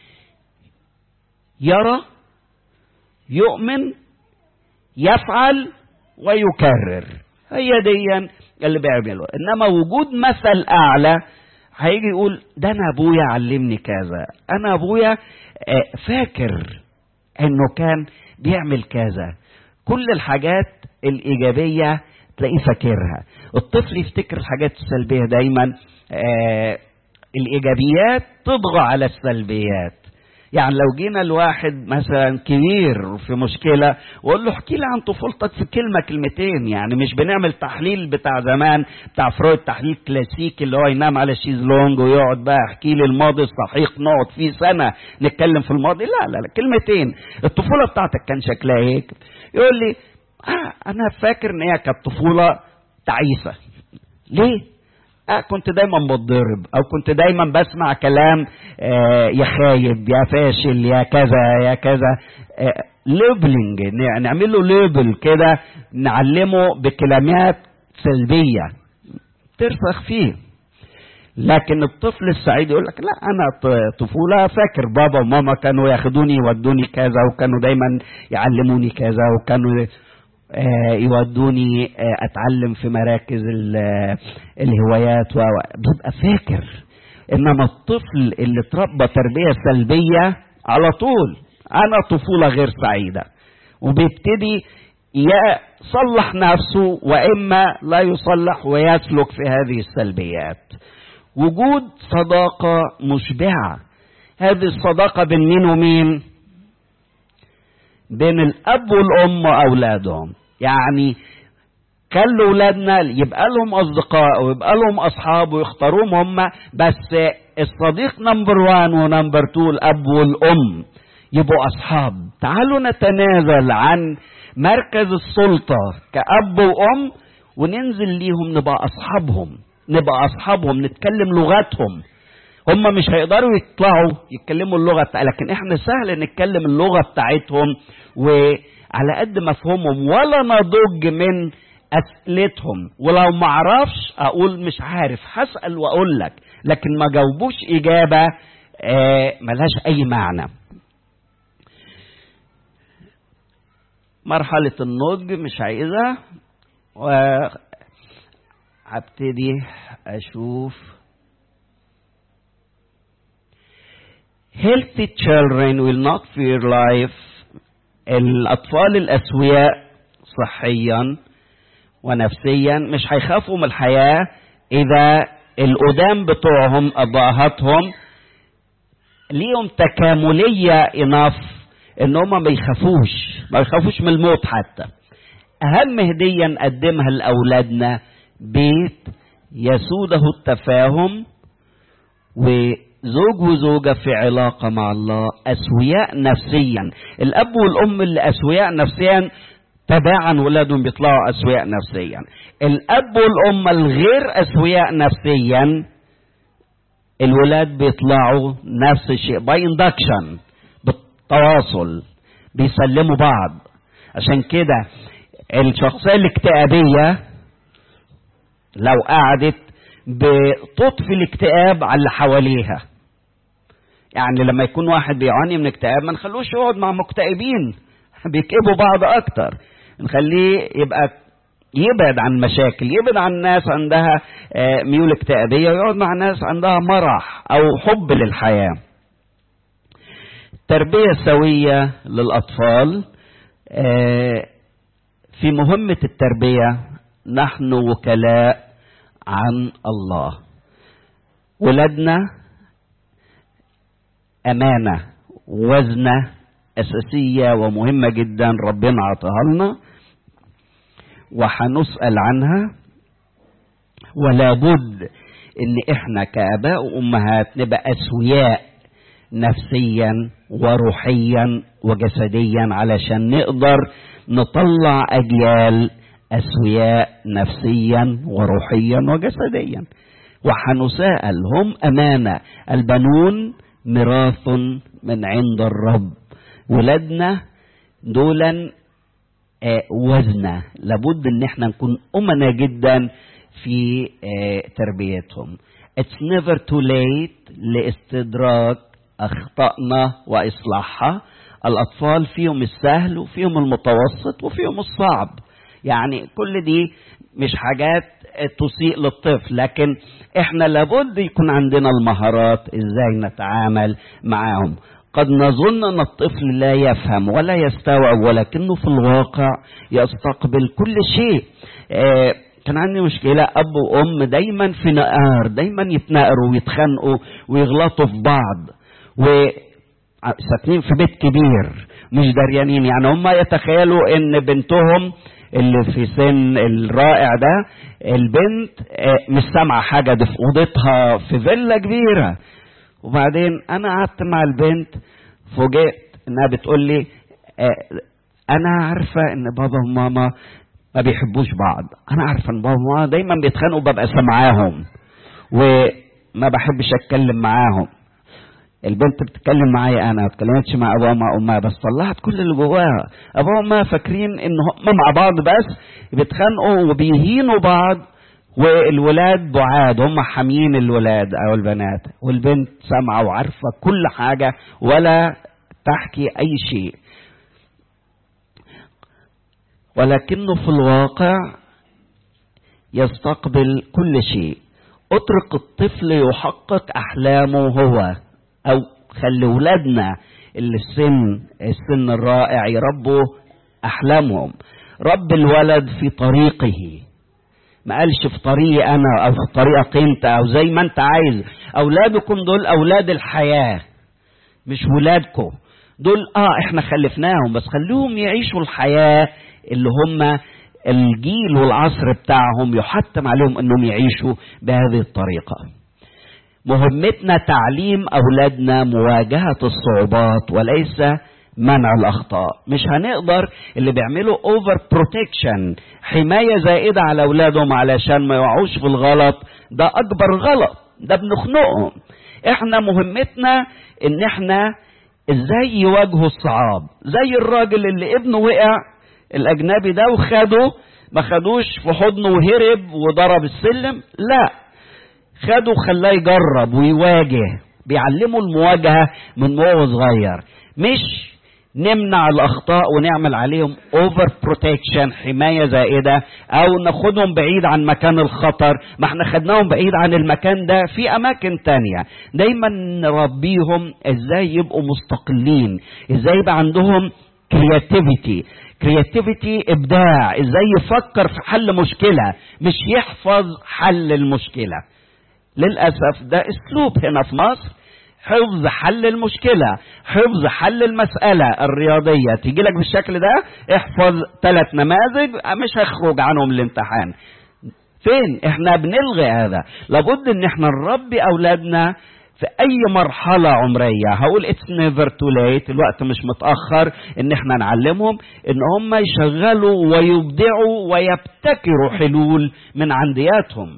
يرى يؤمن يفعل ويكرر هي دي اللي بيعمله انما وجود مثل اعلى هيجي يقول ده انا ابويا علمني كذا انا ابويا فاكر انه كان بيعمل كذا كل الحاجات الايجابيه تلاقيه فاكرها الطفل يفتكر الحاجات السلبيه دايما آه الايجابيات تطغى على السلبيات يعني لو جينا لواحد مثلا كبير في مشكلة وقول له احكي لي عن طفولتك في كلمة كلمتين يعني مش بنعمل تحليل بتاع زمان بتاع فرويد تحليل كلاسيكي اللي هو ينام على شيزلونج ويقعد بقى احكي لي الماضي الصحيح نقعد فيه سنة نتكلم في الماضي لا لا لا كلمتين الطفولة بتاعتك كان شكلها هيك يقول لي آه انا فاكر ان هي كانت طفولة تعيسة ليه؟ آه كنت دايما بتضرب او كنت دايما بسمع كلام آه يا خايب يا فاشل يا كذا يا كذا آه ليبلنج نعمل له ليبل كده نعلمه بكلمات سلبيه ترسخ فيه لكن الطفل السعيد يقول لك لا انا طفوله فاكر بابا وماما كانوا ياخدوني يودوني كذا وكانوا دايما يعلموني كذا وكانوا يودوني اتعلم في مراكز الهوايات ببقى فاكر انما الطفل اللي اتربى تربيه سلبيه على طول انا طفوله غير سعيده وبيبتدي يصلح نفسه واما لا يصلح ويسلك في هذه السلبيات وجود صداقه مشبعه هذه الصداقه بين مين ومين بين الاب والام واولادهم يعني خلوا اولادنا يبقى لهم اصدقاء ويبقى لهم اصحاب ويختاروهم هم بس الصديق نمبر وان ونمبر تو الاب والام يبقوا اصحاب تعالوا نتنازل عن مركز السلطه كاب وام وننزل ليهم نبقى اصحابهم نبقى اصحابهم نتكلم لغتهم هم مش هيقدروا يطلعوا يتكلموا اللغه بتاع لكن احنا سهل نتكلم اللغه بتاعتهم وعلى قد مفهومهم ولا نضج من اسئلتهم ولو ما اعرفش اقول مش عارف هسال واقول لك لكن ما جاوبوش اجابه آه ملهاش اي معنى مرحله النضج مش عايزها وهبتدي اشوف healthy children will not fear life الأطفال الأسوياء صحيا ونفسيا مش هيخافوا من الحياة إذا القدام بتوعهم أبهاتهم ليهم تكاملية إناف إن هم ما يخافوش ما يخافوش من الموت حتى أهم هدية نقدمها لأولادنا بيت يسوده التفاهم و زوج وزوجة في علاقة مع الله أسوياء نفسيا الأب والأم اللي أسوياء نفسيا تباعا ولادهم بيطلعوا أسوياء نفسيا الأب والأم الغير أسوياء نفسيا الولاد بيطلعوا نفس الشيء باي اندكشن بالتواصل بيسلموا بعض عشان كده الشخصية الاكتئابية لو قعدت بتطفي الاكتئاب على اللي حواليها يعني لما يكون واحد بيعاني من اكتئاب ما نخلوش يقعد مع مكتئبين بيكئبوا بعض اكتر نخليه يبقى يبعد عن مشاكل يبعد عن ناس عندها ميول اكتئابيه ويقعد مع ناس عندها مرح او حب للحياه تربيه سويه للاطفال في مهمه التربيه نحن وكلاء عن الله ولادنا امانه وزنه اساسيه ومهمه جدا ربنا عطاها لنا وهنسال عنها ولا بد ان احنا كاباء وامهات نبقى اسوياء نفسيا وروحيا وجسديا علشان نقدر نطلع اجيال اسوياء نفسيا وروحيا وجسديا وحنساءل هم امانه البنون ميراث من عند الرب ولادنا دولا وزنه لابد ان احنا نكون امنا جدا في تربيتهم It's never too late لاستدراك اخطائنا واصلاحها الاطفال فيهم السهل وفيهم المتوسط وفيهم الصعب يعني كل دي مش حاجات تسيء للطفل لكن احنا لابد يكون عندنا المهارات ازاي نتعامل معاهم قد نظن ان الطفل لا يفهم ولا يستوعب ولكنه في الواقع يستقبل كل شيء آه كان عندي مشكلة أب وأم دايما في نقار دايما يتنقروا ويتخانقوا ويغلطوا في بعض وساكنين في بيت كبير مش دريانين يعني هم يتخيلوا ان بنتهم اللي في سن الرائع ده البنت مش سامعة حاجة دي في أوضتها في فيلا كبيرة وبعدين أنا قعدت مع البنت فوجئت إنها بتقول لي أنا عارفة إن بابا وماما ما بيحبوش بعض أنا عارفة إن بابا وماما دايما بيتخانقوا ببقى سامعاهم وما بحبش أتكلم معاهم البنت بتتكلم معايا انا ما اتكلمتش مع ابوها ومع امها بس طلعت كل اللي جواها ابوها وامها فاكرين ان هم مع بعض بس بيتخانقوا وبيهينوا بعض والولاد بعاد هم حاميين الولاد او البنات والبنت سامعه وعارفه كل حاجه ولا تحكي اي شيء ولكنه في الواقع يستقبل كل شيء اترك الطفل يحقق احلامه هو او خلي ولادنا اللي السن السن الرائع يربوا احلامهم رب الولد في طريقه ما قالش في طريقي انا او في طريقك انت او زي ما انت عايز اولادكم دول اولاد الحياه مش ولادكم دول اه احنا خلفناهم بس خليهم يعيشوا الحياه اللي هم الجيل والعصر بتاعهم يحتم عليهم انهم يعيشوا بهذه الطريقه مهمتنا تعليم اولادنا مواجهه الصعوبات وليس منع الاخطاء مش هنقدر اللي بيعملوا اوفر بروتكشن حمايه زائده على اولادهم علشان ما يقعوش في الغلط ده اكبر غلط ده بنخنقهم احنا مهمتنا ان احنا ازاي يواجهوا الصعاب زي الراجل اللي ابنه وقع الاجنبي ده وخده ما خدوش في حضنه وهرب وضرب السلم لا خده وخلاه يجرب ويواجه بيعلموا المواجهه من وهو صغير مش نمنع الاخطاء ونعمل عليهم اوفر بروتكشن حمايه زائده او ناخدهم بعيد عن مكان الخطر ما احنا خدناهم بعيد عن المكان ده في اماكن تانية دايما نربيهم ازاي يبقوا مستقلين ازاي يبقى عندهم كرياتيفيتي كرياتيفيتي ابداع ازاي يفكر في حل مشكله مش يحفظ حل المشكله للاسف ده اسلوب هنا في مصر حفظ حل المشكلة حفظ حل المسألة الرياضية تيجي لك بالشكل ده احفظ ثلاث نماذج مش هيخرج عنهم الامتحان فين احنا بنلغي هذا لابد ان احنا نربي اولادنا في اي مرحلة عمرية هقول اتس نيفر تو ليت الوقت مش متأخر ان احنا نعلمهم ان هم يشغلوا ويبدعوا ويبتكروا حلول من عندياتهم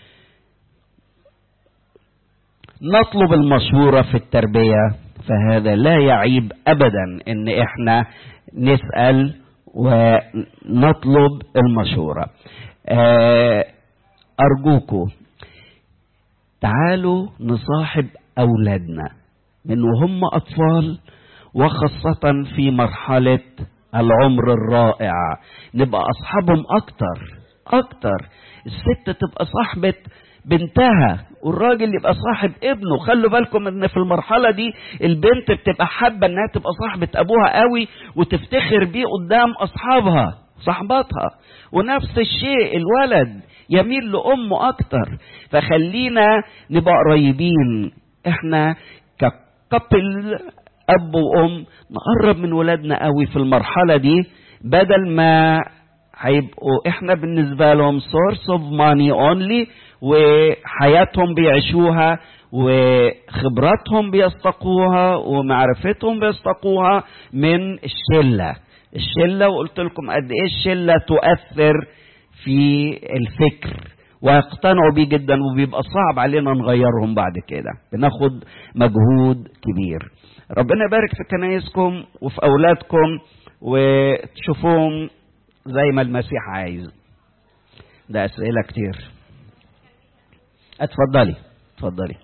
نطلب المشورة في التربية فهذا لا يعيب ابدا ان احنا نسأل ونطلب المشورة ارجوكم تعالوا نصاحب اولادنا من وهم اطفال وخاصة في مرحلة العمر الرائع نبقى اصحابهم اكتر اكتر الست تبقى صاحبة بنتها والراجل يبقى صاحب ابنه خلوا بالكم ان في المرحله دي البنت بتبقى حابه انها تبقى صاحبه ابوها قوي وتفتخر بيه قدام اصحابها صاحباتها ونفس الشيء الولد يميل لامه اكتر فخلينا نبقى قريبين احنا ككابل اب وام نقرب من ولادنا قوي في المرحله دي بدل ما هيبقوا احنا بالنسبه لهم سورس اوف ماني اونلي وحياتهم بيعيشوها وخبراتهم بيستقوها ومعرفتهم بيستقوها من الشله الشله وقلت لكم قد ايه الشله تؤثر في الفكر ويقتنعوا بيه جدا وبيبقى صعب علينا نغيرهم بعد كده بناخد مجهود كبير ربنا يبارك في كنايسكم وفي اولادكم وتشوفوهم زي ما المسيح عايز ده اسئله كتير اتفضلي اتفضلي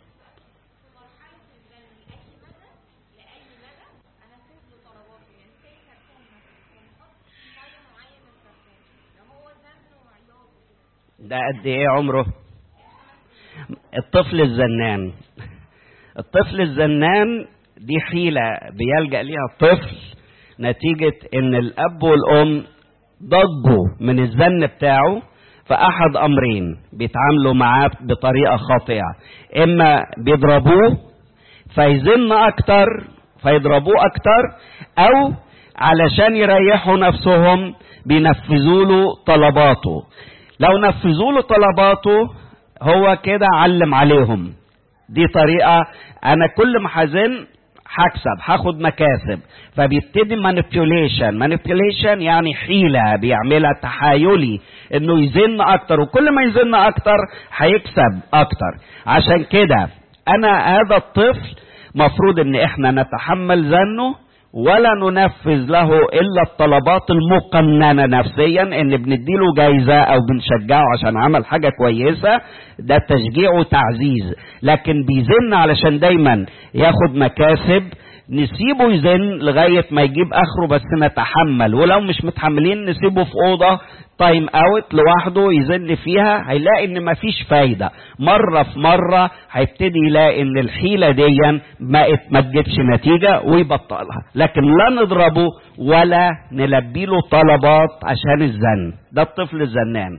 ده قد ايه عمره الطفل الزنان الطفل الزنان دي حيلة بيلجأ ليها الطفل نتيجة ان الاب والام ضجوا من الزن بتاعه فأحد أمرين بيتعاملوا معاه بطريقة خاطئة إما بيضربوه فيزن أكتر فيضربوه أكتر أو علشان يريحوا نفسهم بينفذوا له طلباته لو نفذوا له طلباته هو كده علم عليهم دي طريقة أنا كل ما حزن هكسب هاخد مكاسب فبيبتدي مانيبيوليشن مانيبيوليشن يعني حيلة بيعملها تحايلي انه يزن اكتر وكل ما يزن اكتر هيكسب اكتر عشان كده انا هذا الطفل مفروض ان احنا نتحمل زنه ولا ننفذ له الا الطلبات المقننه نفسيا ان بنديله جايزه او بنشجعه عشان عمل حاجه كويسه ده تشجيع وتعزيز لكن بيزن علشان دايما ياخد مكاسب نسيبه يزن لغايه ما يجيب اخره بس نتحمل ولو مش متحملين نسيبه في اوضه تايم اوت لوحده يزن فيها هيلاقي ان مفيش فايده مره في مره هيبتدي يلاقي ان الحيله دي ما ما تجيبش نتيجه ويبطلها لكن لا نضربه ولا نلبي له طلبات عشان الزن ده الطفل الزنان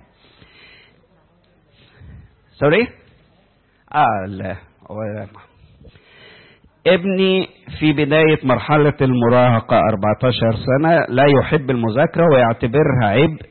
سوري اه لا ابني في بداية مرحلة المراهقة 14 سنة لا يحب المذاكرة ويعتبرها عبء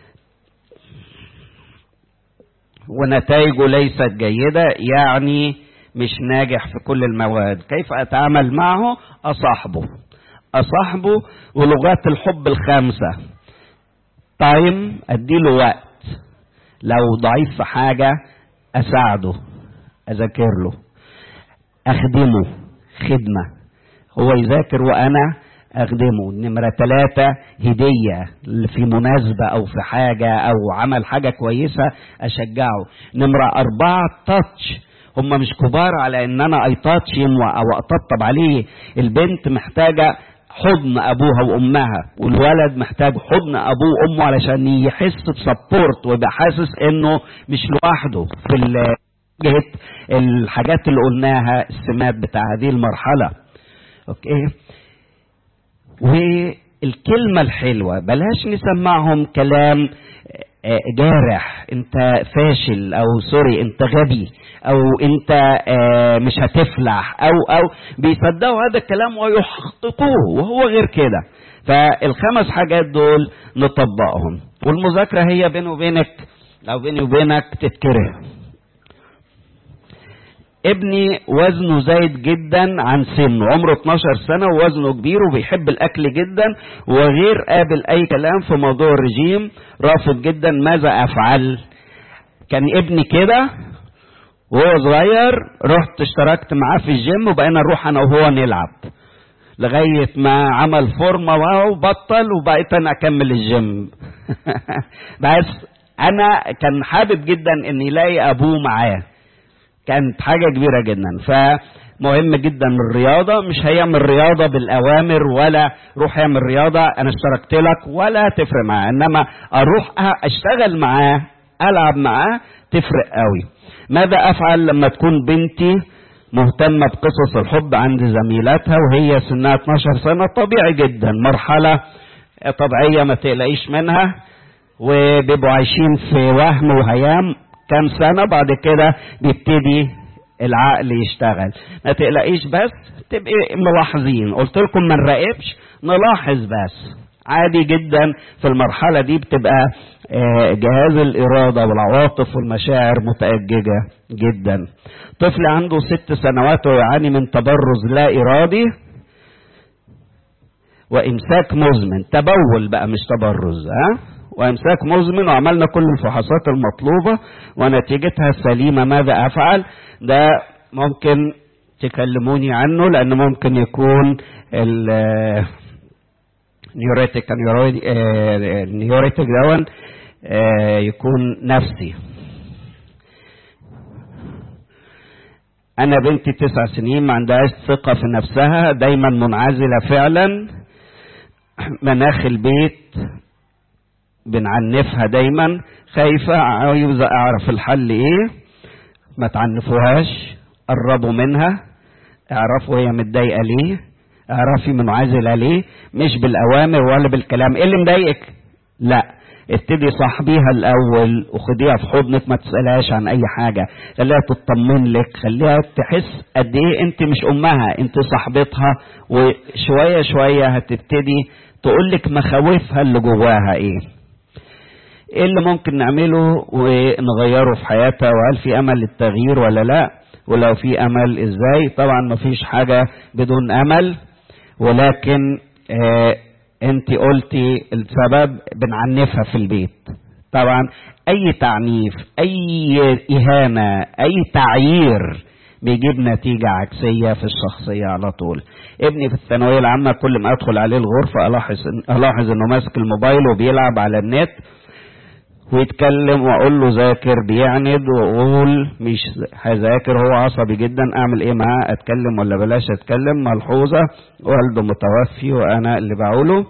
ونتائجه ليست جيدة يعني مش ناجح في كل المواد كيف أتعامل معه أصاحبه أصاحبه ولغات الحب الخامسة تايم أديله وقت لو ضعيف في حاجة أساعده أذاكر له أخدمه خدمة هو يذاكر وأنا أخدمه نمرة ثلاثة هدية في مناسبة أو في حاجة أو عمل حاجة كويسة أشجعه نمرة أربعة تاتش هم مش كبار على ان انا اي تاتش او اطبطب عليه البنت محتاجه حضن ابوها وامها والولد محتاج حضن ابوه وامه علشان يحس بسبورت ويبقى حاسس انه مش لوحده في جهه الحاجات اللي قلناها السمات بتاع هذه المرحله اوكي والكلمة الحلوة بلاش نسمعهم كلام جارح انت فاشل او سوري انت غبي او انت مش هتفلح او او بيصدقوا هذا الكلام ويحققوه وهو غير كده فالخمس حاجات دول نطبقهم والمذاكرة هي بيني وبينك لو بيني وبينك تتكره ابني وزنه زايد جدا عن سنه عمره 12 سنة ووزنه كبير وبيحب الأكل جدا وغير قابل أي كلام في موضوع الرجيم رافض جدا ماذا أفعل كان ابني كده وهو صغير رحت اشتركت معاه في الجيم وبقينا نروح أنا وهو نلعب لغاية ما عمل فورمة وبطل وبقيت أنا أكمل الجيم بس أنا كان حابب جدا إن يلاقي أبوه معاه كانت حاجة كبيرة جدا فمهم جدا الرياضة مش هيعمل رياضة بالأوامر ولا روح اعمل رياضة أنا اشتركت لك ولا تفرق معاه إنما أروح أشتغل معاه ألعب معاه تفرق قوي ماذا أفعل لما تكون بنتي مهتمة بقصص الحب عند زميلاتها وهي سنها 12 سنة طبيعي جدا مرحلة طبيعية ما تقلقيش منها وبيبقوا عايشين في وهم وهيام كام سنة بعد كده بيبتدي العقل يشتغل ما تقلقيش بس تبقي ملاحظين قلت لكم ما نراقبش نلاحظ بس عادي جدا في المرحلة دي بتبقى جهاز الإرادة والعواطف والمشاعر متأججة جدا طفل عنده ست سنوات ويعاني من تبرز لا إرادي وإمساك مزمن تبول بقى مش تبرز ها وامساك مزمن وعملنا كل الفحوصات المطلوبه ونتيجتها سليمه ماذا افعل ده ممكن تكلموني عنه لان ممكن يكون ال نيوريتك نيوريتك دون يكون نفسي انا بنتي تسع سنين ما عندهاش ثقه في نفسها دايما منعزله فعلا مناخ البيت بنعنفها دايما خايفة عايزة اعرف الحل ايه ما تعنفوهاش قربوا منها اعرفوا هي متضايقة ليه اعرفي منعزلة ليه مش بالاوامر ولا بالكلام ايه اللي مضايقك لا ابتدي صاحبيها الاول وخديها في حضنك ما تسالهاش عن اي حاجه خليها تطمن لك خليها تحس قد ايه انت مش امها انت صاحبتها وشويه شويه هتبتدي تقول لك مخاوفها اللي جواها ايه ايه اللي ممكن نعمله ونغيره في حياتها وهل في امل للتغيير ولا لا ولو في امل ازاي طبعا مفيش حاجه بدون امل ولكن آه انت قلتي السبب بنعنفها في البيت طبعا اي تعنيف اي اهانه اي تعيير بيجيب نتيجة عكسية في الشخصية على طول ابني في الثانوية العامة كل ما ادخل عليه الغرفة الاحظ الاحظ انه ماسك الموبايل وبيلعب على النت ويتكلم واقول له ذاكر بيعند واقول مش هذاكر هو عصبي جدا اعمل ايه معاه اتكلم ولا بلاش اتكلم ملحوظه والده متوفي وانا اللي بقوله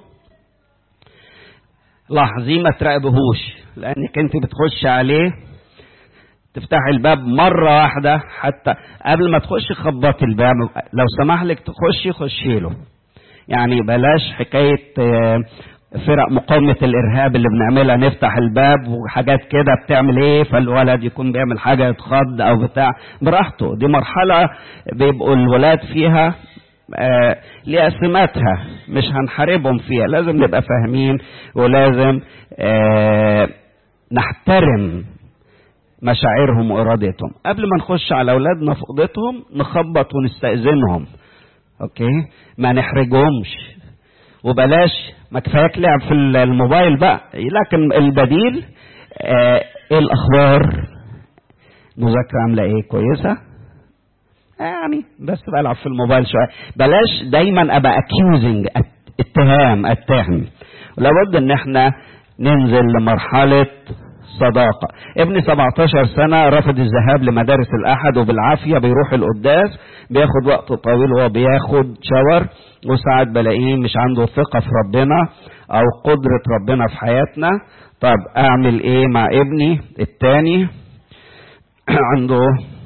لاحظي ما تراقبهوش لانك انت بتخش عليه تفتح الباب مرة واحدة حتى قبل ما تخش خبطي الباب لو سمح لك تخشي خشي له يعني بلاش حكاية فرق مقاومة الإرهاب اللي بنعملها نفتح الباب وحاجات كده بتعمل إيه فالولد يكون بيعمل حاجة يتخض أو بتاع براحته دي مرحلة بيبقوا الولاد فيها آه ليها سماتها مش هنحاربهم فيها لازم نبقى فاهمين ولازم آه نحترم مشاعرهم وإرادتهم قبل ما نخش على أولادنا في أوضتهم نخبط ونستأذنهم أوكي ما نحرجهمش وبلاش ما كفاياك لعب في الموبايل بقى لكن البديل آه ايه الاخبار مذاكره عامله ايه كويسه يعني بس بلعب في الموبايل شويه بلاش دايما ابقى اكيوزنج اتهام اتهم لابد ان احنا ننزل لمرحله صداقة ابني 17 سنة رفض الذهاب لمدارس الأحد وبالعافية بيروح القداس بياخد وقت طويل وهو بياخد شاور وساعات بلاقيه مش عنده ثقة في ربنا أو قدرة ربنا في حياتنا طب أعمل إيه مع ابني التاني عنده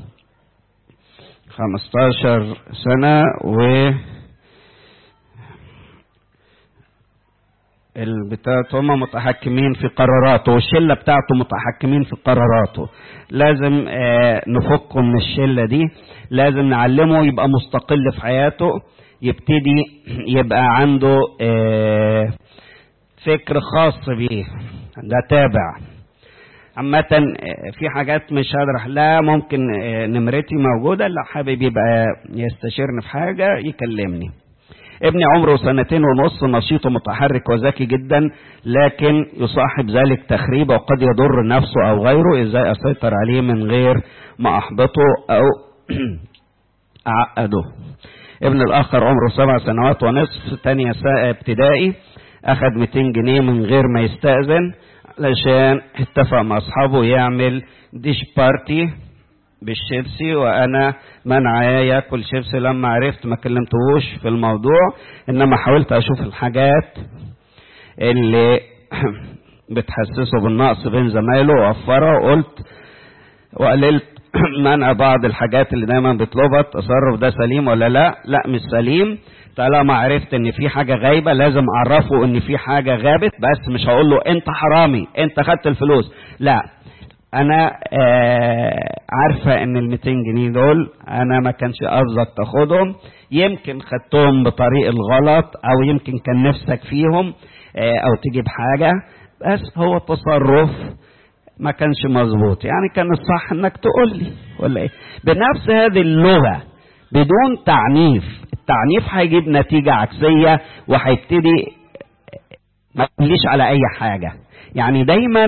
15 سنة و بتاعته هم متحكمين في قراراته والشلة بتاعته متحكمين في قراراته لازم آه نفكه من الشلة دي لازم نعلمه يبقى مستقل في حياته يبتدي يبقى عنده آه فكر خاص بيه ده تابع عامة في حاجات مش هقدر لا ممكن نمرتي موجودة اللي حابب يبقى يستشيرني في حاجة يكلمني ابني عمره سنتين ونص نشيط ومتحرك وذكي جدا لكن يصاحب ذلك تخريب وقد يضر نفسه او غيره ازاي اسيطر عليه من غير ما احبطه او اعقده ابن الاخر عمره سبع سنوات ونصف تانية ابتدائي اخد 200 جنيه من غير ما يستأذن علشان اتفق مع اصحابه يعمل ديش بارتي بالشيبسي وانا منعاه ياكل شيبسي لما عرفت ما كلمتهوش في الموضوع انما حاولت اشوف الحاجات اللي بتحسسه بالنقص بين زمايله ووفرها وقلت وقللت منع بعض الحاجات اللي دايما بيطلبها التصرف ده سليم ولا لا لا مش سليم طالما عرفت ان في حاجه غايبه لازم اعرفه ان في حاجه غابت بس مش هقول له انت حرامي انت خدت الفلوس لا انا آه عارفه ان ال 200 جنيه دول انا ما كانش قصدك تاخدهم يمكن خدتهم بطريق الغلط او يمكن كان نفسك فيهم آه او تجيب حاجه بس هو تصرف ما كانش مظبوط يعني كان الصح انك تقول لي ولا ايه بنفس هذه اللغه بدون تعنيف التعنيف هيجيب نتيجه عكسيه وهيبتدي ما تقوليش على اي حاجه يعني دايما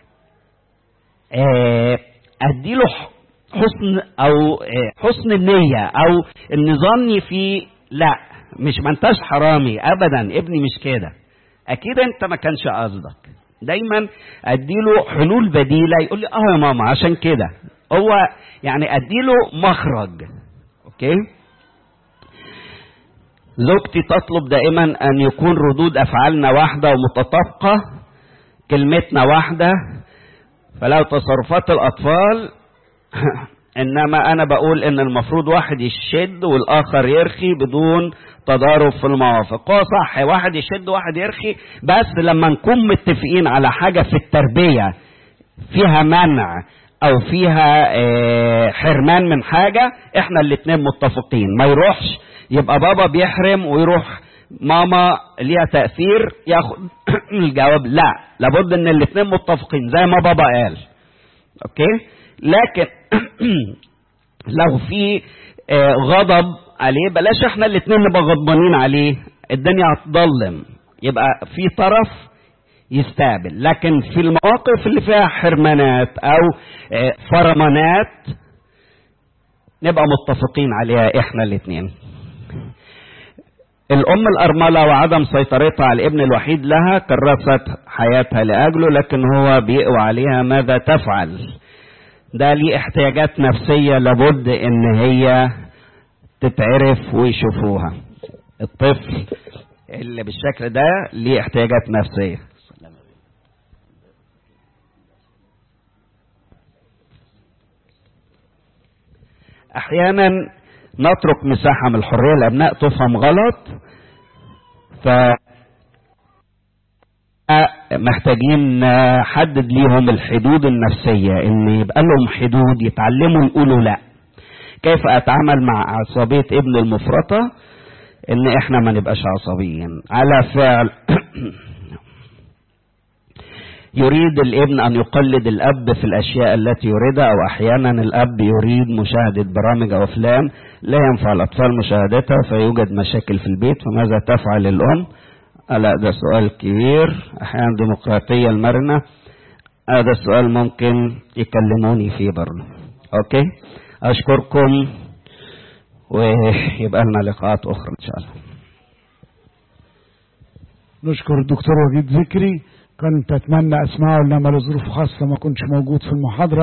اديله حسن او حسن النيه او ان ظني فيه لا مش ما انتش حرامي ابدا ابني مش كده اكيد انت ما كانش قصدك دايما اديله حلول بديله يقول لي اه يا ماما عشان كده هو يعني اديله مخرج اوكي زوجتي تطلب دائما ان يكون ردود افعالنا واحده ومتطابقه كلمتنا واحدة فلو تصرفات الأطفال إنما أنا بقول إن المفروض واحد يشد والآخر يرخي بدون تضارب في الموافق هو صح واحد يشد واحد يرخي بس لما نكون متفقين على حاجة في التربية فيها منع او فيها حرمان من حاجة احنا الاتنين متفقين ما يروحش يبقى بابا بيحرم ويروح ماما ليها تأثير ياخد الجواب لا لابد ان الاتنين متفقين زي ما بابا قال اوكي لكن لو في غضب عليه بلاش احنا الاتنين نبقى غضبانين عليه الدنيا هتضلم يبقى في طرف يستقبل لكن في المواقف اللي فيها حرمانات او فرمانات نبقى متفقين عليها احنا الاثنين الام الارمله وعدم سيطرتها على الابن الوحيد لها كرست حياتها لاجله لكن هو بيقوى عليها ماذا تفعل ده ليه احتياجات نفسيه لابد ان هي تتعرف ويشوفوها الطفل اللي بالشكل ده ليه احتياجات نفسيه احيانا نترك مساحة من الحرية الابناء تفهم غلط ف محتاجين نحدد ليهم الحدود النفسية ان يبقى لهم حدود يتعلموا يقولوا لا كيف اتعامل مع عصبية ابن المفرطة ان احنا ما نبقاش عصبيين على فعل يريد الابن ان يقلد الاب في الاشياء التي يريدها او احيانا الاب يريد مشاهده برامج او افلام لا ينفع الاطفال مشاهدتها فيوجد مشاكل في البيت فماذا تفعل الام لا ده سؤال كبير احيانا الديمقراطيه المرنه هذا السؤال ممكن يكلموني فيه برضه اوكي اشكركم ويبقى لنا لقاءات اخرى ان شاء الله نشكر الدكتور وجيد ذكري كنت اتمنى اسمعه انما لظروف خاصه ما كنتش موجود في المحاضره